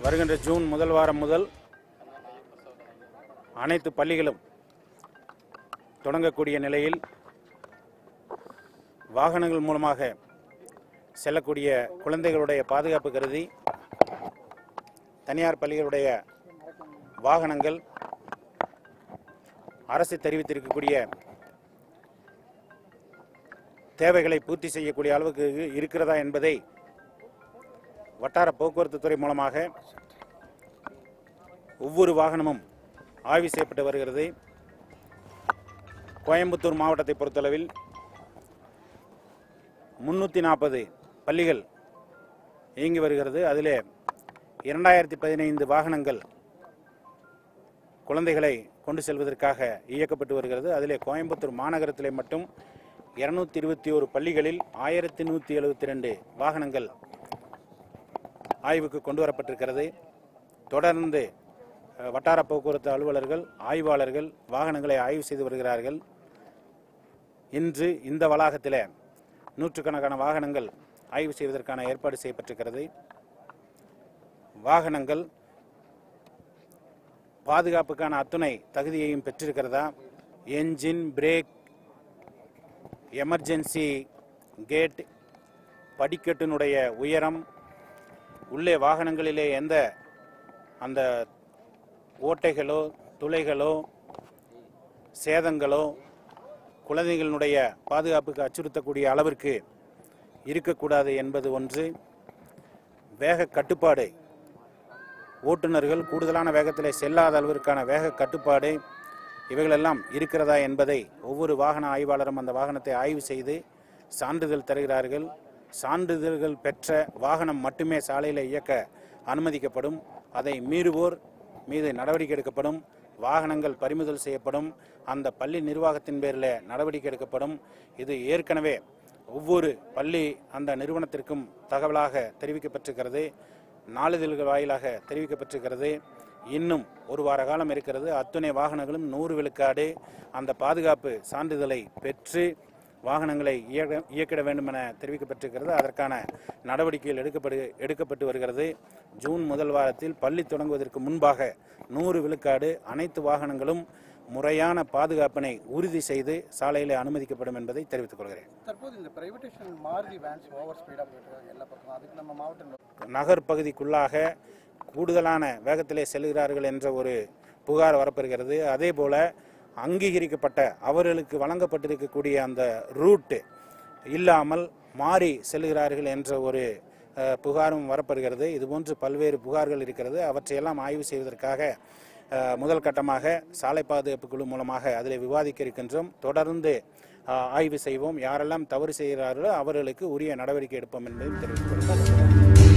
வருகின்ற ஜூன் முதல் வாரம் முதல் அனைத்து பள்ளிகளும் தொடங்கக்கூடிய நிலையில் வாகனங்கள் மூலமாக செல்லக்கூடிய குழந்தைகளுடைய பாதுகாப்பு கருதி தனியார் பள்ளிகளுடைய வாகனங்கள் அரசு தெரிவித்திருக்கக்கூடிய தேவைகளை பூர்த்தி செய்யக்கூடிய அளவுக்கு இருக்கிறதா என்பதை வட்டார போக்குவரத்து துறை மூலமாக ஒவ்வொரு வாகனமும் ஆய்வு செய்யப்பட்டு வருகிறது கோயம்புத்தூர் மாவட்டத்தை பொறுத்தளவில் முன்னூற்றி நாற்பது பள்ளிகள் இயங்கி வருகிறது அதிலே இரண்டாயிரத்தி பதினைந்து வாகனங்கள் குழந்தைகளை கொண்டு செல்வதற்காக இயக்கப்பட்டு வருகிறது அதிலே கோயம்புத்தூர் மாநகரத்திலே மட்டும் இருநூத்தி இருபத்தி ஒரு பள்ளிகளில் ஆயிரத்தி நூற்றி எழுபத்தி ரெண்டு வாகனங்கள் ஆய்வுக்கு கொண்டு வரப்பட்டிருக்கிறது தொடர்ந்து அஹ், வட்டார போக்குவரத்து அலுவலர்கள் ஆய்வாளர்கள் வாகனங்களை ஆய்வு செய்து வருகிறார்கள் இன்று இந்த வளாகத்தில் நூற்றுக்கணக்கான வாகனங்கள் ஆய்வு செய்வதற்கான ஏற்பாடு செய்யப்பட்டிருக்கிறது வாகனங்கள் பாதுகாப்புக்கான அத்துணை தகுதியையும் பெற்றிருக்கிறதா என்ஜின் பிரேக் எமர்ஜென்சி கேட் படிக்கட்டினுடைய உயரம் உள்ளே வாகனங்களிலே எந்த அந்த ஓட்டைகளோ துளைகளோ சேதங்களோ குழந்தைகளினுடைய பாதுகாப்புக்கு அச்சுறுத்தக்கூடிய அளவிற்கு இருக்கக்கூடாது என்பது ஒன்று வேக கட்டுப்பாடு ஓட்டுநர்கள் கூடுதலான வேகத்தில் செல்லாத அளவிற்கான வேக கட்டுப்பாடு இவைகளெல்லாம் இருக்கிறதா என்பதை ஒவ்வொரு வாகன ஆய்வாளரும் அந்த வாகனத்தை ஆய்வு செய்து சான்றிதழ் தருகிறார்கள் சான்றிதழ்கள் பெற்ற வாகனம் மட்டுமே சாலையில் இயக்க அனுமதிக்கப்படும் அதை மீறுவோர் மீது நடவடிக்கை எடுக்கப்படும் வாகனங்கள் பறிமுதல் செய்யப்படும் அந்த பள்ளி நிர்வாகத்தின் பேரில் நடவடிக்கை எடுக்கப்படும் இது ஏற்கனவே ஒவ்வொரு பள்ளி அந்த நிறுவனத்திற்கும் தகவலாக தெரிவிக்கப்பட்டிருக்கிறது நாளிதழ்கள் வாயிலாக தெரிவிக்கப்பட்டிருக்கிறது இன்னும் ஒரு வார காலம் இருக்கிறது அத்துணை வாகனங்களும் நூறு விழுக்காடு அந்த பாதுகாப்பு சான்றிதழை பெற்று வாகனங்களை இயக்க இயக்கிட வேண்டும் என தெரிவிக்கப்பட்டிருக்கிறது அதற்கான நடவடிக்கைகள் எடுக்கப்படு எடுக்கப்பட்டு வருகிறது ஜூன் முதல் வாரத்தில் பள்ளி தொடங்குவதற்கு முன்பாக நூறு விழுக்காடு அனைத்து வாகனங்களும் முறையான பாதுகாப்பினை உறுதி செய்து சாலையில் அனுமதிக்கப்படும் என்பதை தெரிவித்துக் கொள்கிறேன் தற்போது இந்த பிரைவேட்டேஷன் மாருதி வேன்ஸ் ஓவர் ஸ்பீடாக போயிட்டு இருக்காங்க எல்லா பக்கம் அதுக்கு நம்ம மாவட்டம் நகர் பகுதிக்குள்ளாக கூடுதலான வேகத்திலே செல்கிறார்கள் என்ற ஒரு புகார் வரப்பெறுகிறது அதே போல அங்கீகரிக்கப்பட்ட அவர்களுக்கு வழங்கப்பட்டிருக்கக்கூடிய அந்த ரூட் இல்லாமல் மாறி செல்கிறார்கள் என்ற ஒரு அஹ், புகாரும் வரப்படுகிறது இதுபோன்று பல்வேறு புகார்கள் இருக்கிறது அவற்றையெல்லாம் ஆய்வு செய்வதற்காக அஹ், முதல் கட்டமாக சாலை பாதுகாப்பு குழு மூலமாக அதில் விவாதிக்க இருக்கின்றோம் தொடர்ந்து அஹ், ஆய்வு செய்வோம் யாரெல்லாம் தவறு செய்கிறார்களோ அவர்களுக்கு உரிய நடவடிக்கை எடுப்போம் என்பதையும் தெரிவித்துக் கொள்கிறேன்